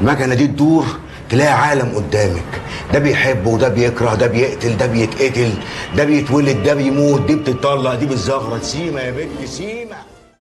المكنه دي تدور تلاقي عالم قدامك ده بيحب وده بيكره ده بيقتل ده بيتقتل ده بيتولد ده بيموت دي بتطلق دي بتزغرط سيما يا بنت سيما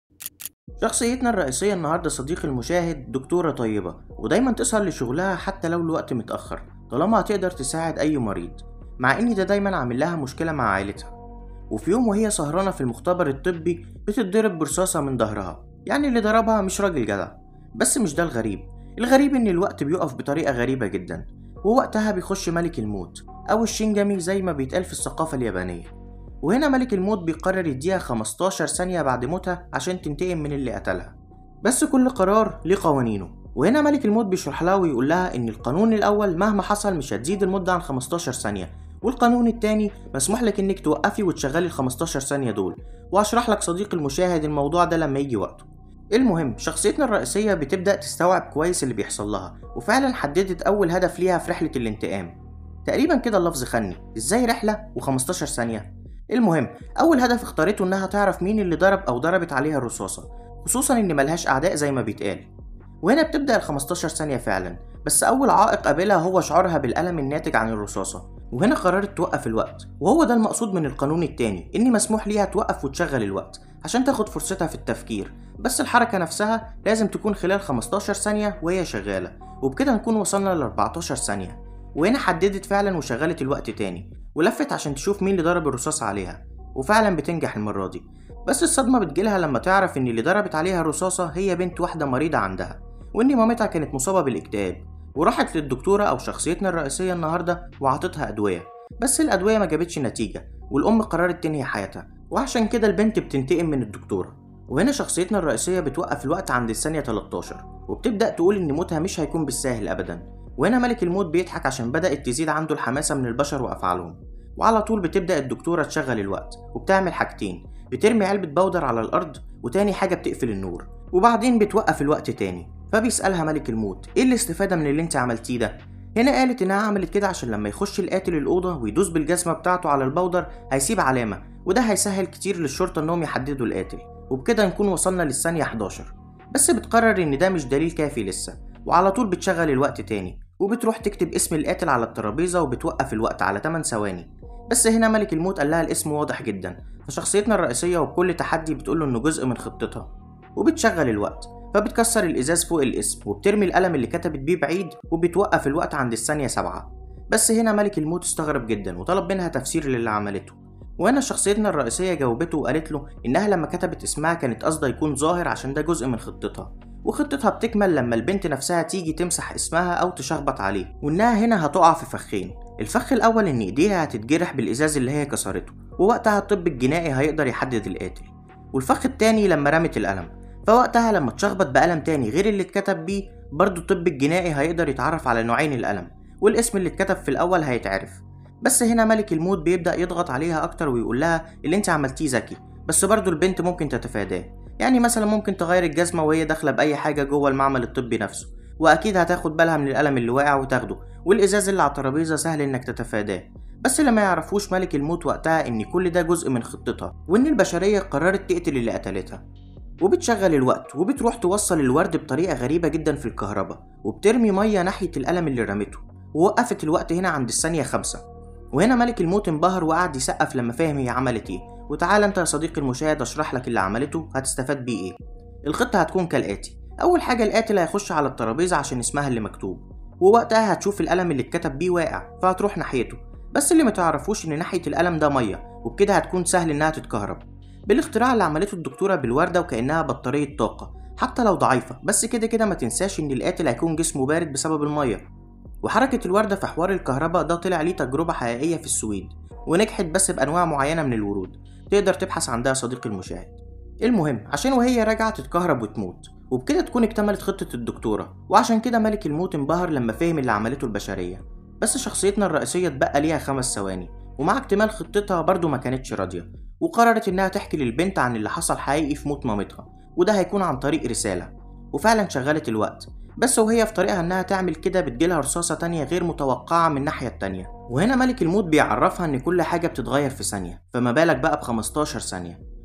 شخصيتنا الرئيسية النهاردة صديق المشاهد دكتورة طيبة ودايما تسهر لشغلها حتى لو الوقت متأخر طالما هتقدر تساعد أي مريض مع إن ده دايما عامل لها مشكلة مع عائلتها وفي يوم وهي سهرانة في المختبر الطبي بتتضرب برصاصة من ظهرها يعني اللي ضربها مش راجل جدع بس مش ده الغريب الغريب إن الوقت بيقف بطريقة غريبة جدا ووقتها بيخش ملك الموت أو الشينجامي زي ما بيتقال في الثقافة اليابانية وهنا ملك الموت بيقرر يديها 15 ثانية بعد موتها عشان تنتقم من اللي قتلها بس كل قرار ليه قوانينه وهنا ملك الموت بيشرح لها ويقول لها ان القانون الاول مهما حصل مش هتزيد المدة عن 15 ثانية والقانون التاني مسموح لك انك توقفي وتشغلي ال 15 ثانية دول وهشرح لك صديق المشاهد الموضوع ده لما يجي وقته المهم شخصيتنا الرئيسية بتبدأ تستوعب كويس اللي بيحصل لها وفعلا حددت أول هدف ليها في رحلة الانتقام تقريبا كده اللفظ خني ازاي رحلة و15 ثانية المهم أول هدف اختارته إنها تعرف مين اللي ضرب أو ضربت عليها الرصاصة خصوصا إن ملهاش أعداء زي ما بيتقال وهنا بتبدأ ال 15 ثانية فعلا بس أول عائق قابلها هو شعورها بالألم الناتج عن الرصاصة وهنا قررت توقف الوقت وهو ده المقصود من القانون التاني إن مسموح ليها توقف وتشغل الوقت عشان تاخد فرصتها في التفكير بس الحركة نفسها لازم تكون خلال 15 ثانية وهي شغالة وبكده نكون وصلنا ل 14 ثانية وهنا حددت فعلا وشغلت الوقت تاني ولفت عشان تشوف مين اللي ضرب الرصاص عليها وفعلا بتنجح المرة دي بس الصدمة بتجيلها لما تعرف إن اللي ضربت عليها الرصاصة هي بنت واحدة مريضة عندها وإن مامتها كانت مصابة بالاكتئاب وراحت للدكتورة أو شخصيتنا الرئيسية النهاردة وعطتها أدوية بس الأدوية ما جابتش نتيجة والأم قررت تنهي حياتها وعشان كده البنت بتنتقم من الدكتورة وهنا شخصيتنا الرئيسية بتوقف الوقت عند الثانية 13 وبتبدأ تقول إن موتها مش هيكون بالساهل أبدا وهنا ملك الموت بيضحك عشان بدأت تزيد عنده الحماسة من البشر وأفعالهم وعلى طول بتبدأ الدكتورة تشغل الوقت وبتعمل حاجتين بترمي علبة بودر على الأرض وتاني حاجة بتقفل النور وبعدين بتوقف الوقت تاني فبيسألها ملك الموت ايه الاستفادة من اللي انت عملتيه ده هنا قالت انها عملت كده عشان لما يخش القاتل الأوضة ويدوس بالجزمة بتاعته على البودر هيسيب علامة وده هيسهل كتير للشرطة انهم يحددوا القاتل وبكده نكون وصلنا للثانية 11 بس بتقرر ان ده مش دليل كافي لسه وعلى طول بتشغل الوقت تاني وبتروح تكتب اسم القاتل على الترابيزة وبتوقف الوقت على 8 ثواني بس هنا ملك الموت قال لها الاسم واضح جدا فشخصيتنا الرئيسية وبكل تحدي بتقوله انه جزء من خطتها وبتشغل الوقت فبتكسر الازاز فوق الاسم وبترمي القلم اللي كتبت بيه بعيد وبتوقف الوقت عند الثانية سبعة بس هنا ملك الموت استغرب جدا وطلب منها تفسير للي عملته وهنا شخصيتنا الرئيسية جاوبته وقالت له إنها لما كتبت اسمها كانت قصدها يكون ظاهر عشان ده جزء من خطتها وخطتها بتكمل لما البنت نفسها تيجي تمسح اسمها أو تشخبط عليه وإنها هنا هتقع في فخين الفخ الأول إن إيديها هتتجرح بالإزاز اللي هي كسرته ووقتها الطب الجنائي هيقدر يحدد القاتل والفخ التاني لما رمت القلم فوقتها لما تشخبط بقلم تاني غير اللي اتكتب بيه برضه الطب الجنائي هيقدر يتعرف على نوعين القلم والاسم اللي اتكتب في الأول هيتعرف بس هنا ملك الموت بيبدأ يضغط عليها أكتر ويقول لها اللي انت عملتيه ذكي بس برضه البنت ممكن تتفاداه يعني مثلا ممكن تغير الجزمة وهي داخلة بأي حاجة جوه المعمل الطبي نفسه وأكيد هتاخد بالها من القلم اللي واقع وتاخده والإزاز اللي على الترابيزة سهل إنك تتفاداه بس اللي ما يعرفوش ملك الموت وقتها إن كل ده جزء من خطتها وإن البشرية قررت تقتل اللي قتلتها وبتشغل الوقت وبتروح توصل الورد بطريقة غريبة جدا في الكهرباء وبترمي مية ناحية القلم اللي رمته ووقفت الوقت هنا عند الثانية خمسة وهنا ملك الموت انبهر وقعد يسقف لما فهم هي عملت ايه وتعالى انت يا صديقي المشاهد اشرح لك اللي عملته هتستفاد بيه ايه الخطة هتكون كالآتي أول حاجة القاتل هيخش على الترابيزة عشان اسمها اللي مكتوب ووقتها هتشوف القلم اللي اتكتب بيه واقع فهتروح ناحيته بس اللي متعرفوش ان ناحية القلم ده مية وبكده هتكون سهل انها تتكهرب بالاختراع اللي عملته الدكتورة بالوردة وكأنها بطارية طاقة حتى لو ضعيفة بس كده كده ما تنساش ان القاتل هيكون جسمه بارد بسبب المية وحركة الوردة في حوار الكهرباء ده طلع ليه تجربة حقيقية في السويد ونجحت بس بأنواع معينة من الورود تقدر تبحث عندها صديقي المشاهد المهم عشان وهي راجعة تتكهرب وتموت وبكده تكون اكتملت خطة الدكتورة وعشان كده ملك الموت انبهر لما فهم اللي عملته البشرية بس شخصيتنا الرئيسية اتبقى ليها خمس ثواني ومع اكتمال خطتها برضه ما كانتش راضية وقررت انها تحكي للبنت عن اللي حصل حقيقي في موت مامتها وده هيكون عن طريق رسالة وفعلا شغلت الوقت بس وهي في طريقها انها تعمل كده بتجيلها رصاصة تانية غير متوقعة من الناحية التانية وهنا ملك الموت بيعرفها ان كل حاجة بتتغير في ثانية فما بالك بقى ب 15 ثانية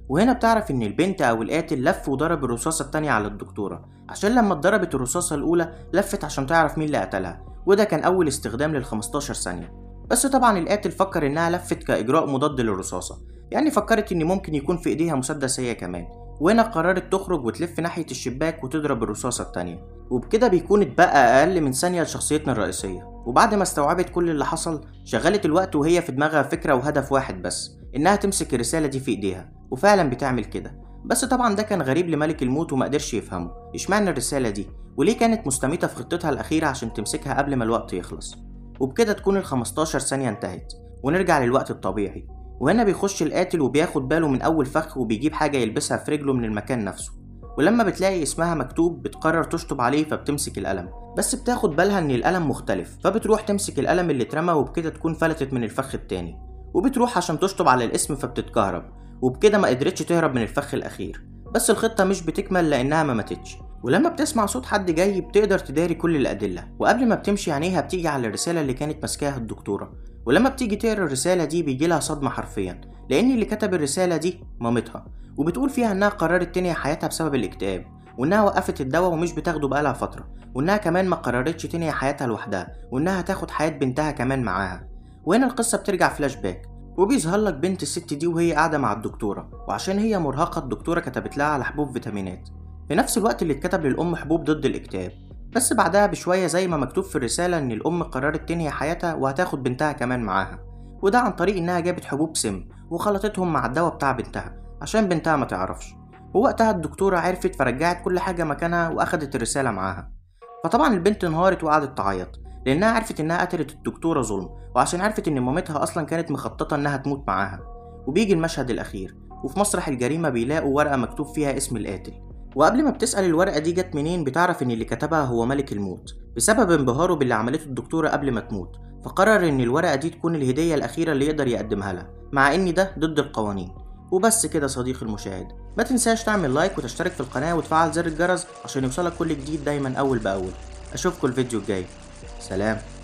وهنا بتعرف إن البنت أو القاتل لف وضرب الرصاصة التانية على الدكتورة عشان لما اتضربت الرصاصة الأولى لفت عشان تعرف مين اللي قتلها وده كان أول استخدام لل 15 ثانية بس طبعا القاتل فكر إنها لفت كإجراء مضاد للرصاصة يعني فكرت إن ممكن يكون في إيديها مسدس هي كمان وهنا قررت تخرج وتلف ناحية الشباك وتضرب الرصاصة التانية وبكده بيكون اتبقى أقل من ثانية لشخصيتنا الرئيسية وبعد ما استوعبت كل اللي حصل شغلت الوقت وهي في دماغها فكرة وهدف واحد بس إنها تمسك الرسالة دي في إيديها وفعلا بتعمل كده بس طبعا ده كان غريب لملك الموت وما قدرش يفهمه اشمعنى الرسالة دي وليه كانت مستميتة في خطتها الأخيرة عشان تمسكها قبل ما الوقت يخلص وبكده تكون ال 15 ثانية انتهت ونرجع للوقت الطبيعي وهنا بيخش القاتل وبياخد باله من أول فخ وبيجيب حاجة يلبسها في رجله من المكان نفسه ولما بتلاقي اسمها مكتوب بتقرر تشطب عليه فبتمسك القلم بس بتاخد بالها ان القلم مختلف فبتروح تمسك القلم اللي اترمى وبكده تكون فلتت من الفخ التاني وبتروح عشان تشطب على الاسم فبتتكهرب وبكده ما قدرتش تهرب من الفخ الاخير بس الخطة مش بتكمل لانها ما ماتتش ولما بتسمع صوت حد جاي بتقدر تداري كل الأدلة وقبل ما بتمشي عينيها بتيجي على الرسالة اللي كانت ماسكاها الدكتورة ولما بتيجي تقرا الرسالة دي بيجيلها صدمة حرفيا لأن اللي كتب الرسالة دي مامتها وبتقول فيها إنها قررت تنهي حياتها بسبب الاكتئاب وإنها وقفت الدواء ومش بتاخده بقالها فترة وإنها كمان ما قررتش تنهي حياتها لوحدها وإنها تاخد حياة بنتها كمان معاها وهنا القصة بترجع فلاش باك وبيظهر لك بنت الست دي وهي قاعدة مع الدكتورة وعشان هي مرهقة الدكتورة كتبت لها على حبوب فيتامينات في نفس الوقت اللي اتكتب للأم حبوب ضد الاكتئاب بس بعدها بشوية زي ما مكتوب في الرسالة إن الأم قررت تنهي حياتها وهتاخد بنتها كمان معاها وده عن طريق إنها جابت حبوب سم وخلطتهم مع الدواء بتاع بنتها عشان بنتها ما تعرفش ووقتها الدكتورة عرفت فرجعت كل حاجة مكانها وأخدت الرسالة معاها فطبعا البنت انهارت وقعدت تعيط لأنها عرفت إنها قتلت الدكتورة ظلم وعشان عرفت إن مامتها أصلا كانت مخططة إنها تموت معاها وبيجي المشهد الأخير وفي مسرح الجريمة بيلاقوا ورقة مكتوب فيها اسم القاتل وقبل ما بتسأل الورقة دي جت منين بتعرف إن اللي كتبها هو ملك الموت بسبب انبهاره باللي عملته الدكتورة قبل ما تموت فقرر إن الورقة دي تكون الهدية الأخيرة اللي يقدر يقدمها لها مع إن ده ضد القوانين وبس كده صديقي المشاهد ما تنساش تعمل لايك وتشترك في القناة وتفعل زر الجرس عشان يوصلك كل جديد دايما أول بأول أشوفكوا الفيديو الجاي سلام